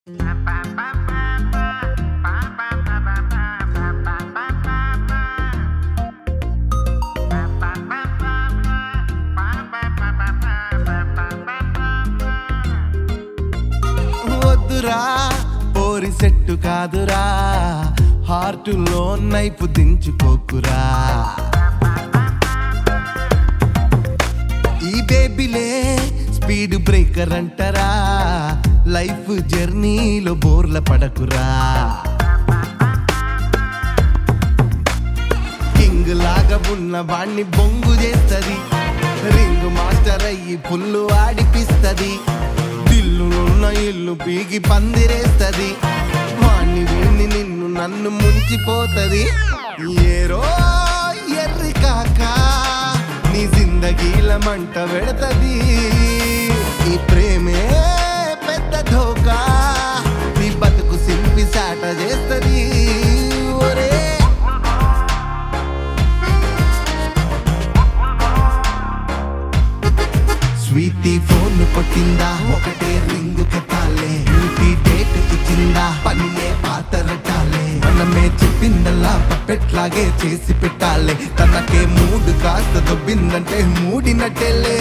వద్దురా పోరి సెట్టు కాదురా హార్టులో నైపు దించుకోకురా ఈ బేబీలే స్పీడ్ బ్రేకర్ అంటారా లైఫ్ జర్నీలో బోర్ల పడకురా కింగ్ లాగా ఉన్న వాణ్ణి బొంగు చేస్తది రింగ్ మాస్టర్ అయ్యి పుల్లు ఆడిపిస్తది దిల్లులున్న ఇల్లు పీకి పందిరేస్తది వాణ్ణి వీణ్ణి నిన్ను నన్ను ముంచిపోతది ఏరో ఎర్రి కాక నీ జిందగీల మంట పెడతది ఈ ప్రేమే పెద్ద ధోకా నీ బతుకు సింపి సాట చేస్తది ఒరే స్వీటీ ఫోన్ కొట్టిందా ఒకటే రింగ్ కట్టాలే బ్యూటీ డేట్ ఇచ్చిందా పనిలే పాతరటాలే మనమే చెప్పిందల్లా పప్పెట్లాగే చేసి పెట్టాలి తనకే మూడు కాస్త దొబ్బిందంటే మూడినట్టేలే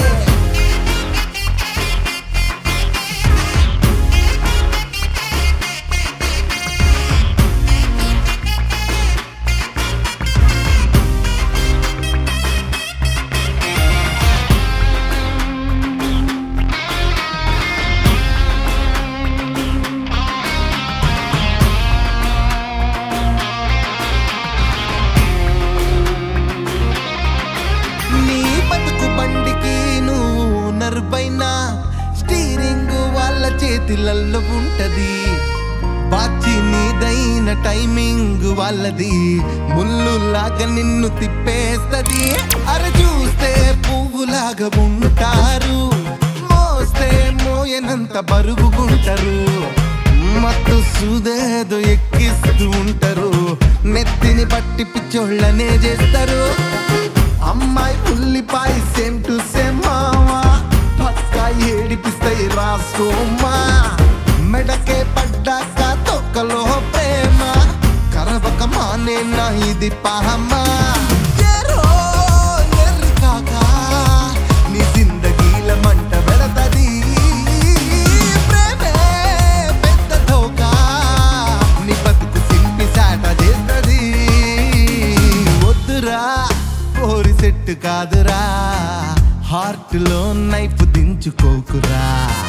నీ బతుకు బండికి నువ్వు నరుపైన స్టీరింగ్ వాళ్ళ చేతిలల్లో ఉంటది బాచి నీదైన టైమింగ్ వాళ్ళది ముళ్ళులాగా నిన్ను తిప్పేస్తది అర చూస్తే పువ్వులాగా ఉంటారు మోస్తే మోయనంత బరువుగుంటారు మత్తు సూదేదో ఎక్కిస్తూ ఉంటారు నెత్తిని పట్టి పిచ్చోళ్ళనే చేస్తారు అమ్మాయి ఉల్లిపాయ సేమ్ టు సేమ్ మావా పక్కా ఏడిపిస్తాయి రాసుకోమా మెడకే పడ్డాక తొక్కలో ప్రేమ కరవక మానే నా ఇది పామా ఎరో ఎర్రి కాక నీ జిందగీల మంట పెడతది ప్రేమే పెద్ద ధోకా నీ బతుకు సింపి సాట చేస్తది వద్దురా పోరి సెట్టు కాదురా హార్ట్ లో నైఫ్ దించుకోకురా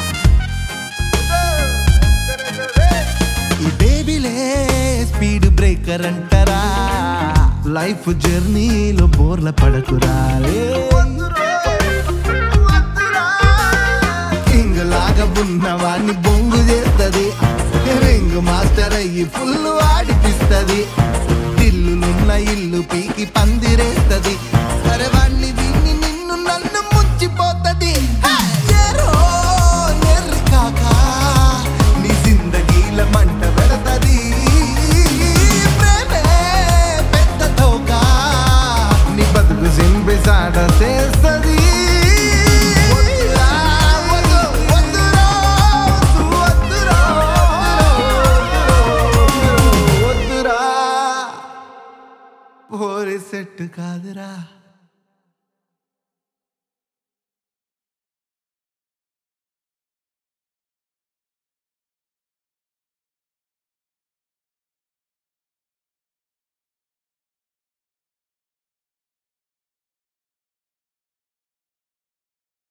ఈ బేబీలే స్పీడ్ బ్రేకర్ అంటారా లైఫ్ జర్నీలో బోర్ల పడకురా కింగ్ లాగా ఉన్నవాడిని బొంగు చేస్తది రింగ్ మాస్టర్ అయ్యి ఫుల్ ఆడిపిస్తది ఇల్లులున్న ఇల్లు పీకి పందిరేస్తది సరే వాణ్ణి విన్ని నిన్ను నన్ను ముచ్చిపోతది ఎరో ఎర్రి కాక నీ జిందగీల మంట పెడతది ప్రేమే పెద్ద ధోకా నీ బతుకు సింపిసాడ చేస్తది వద్దురా, వద్దు, వద్దురా, వద్దురా, వద్దురా పోరి సెట్ కాదురా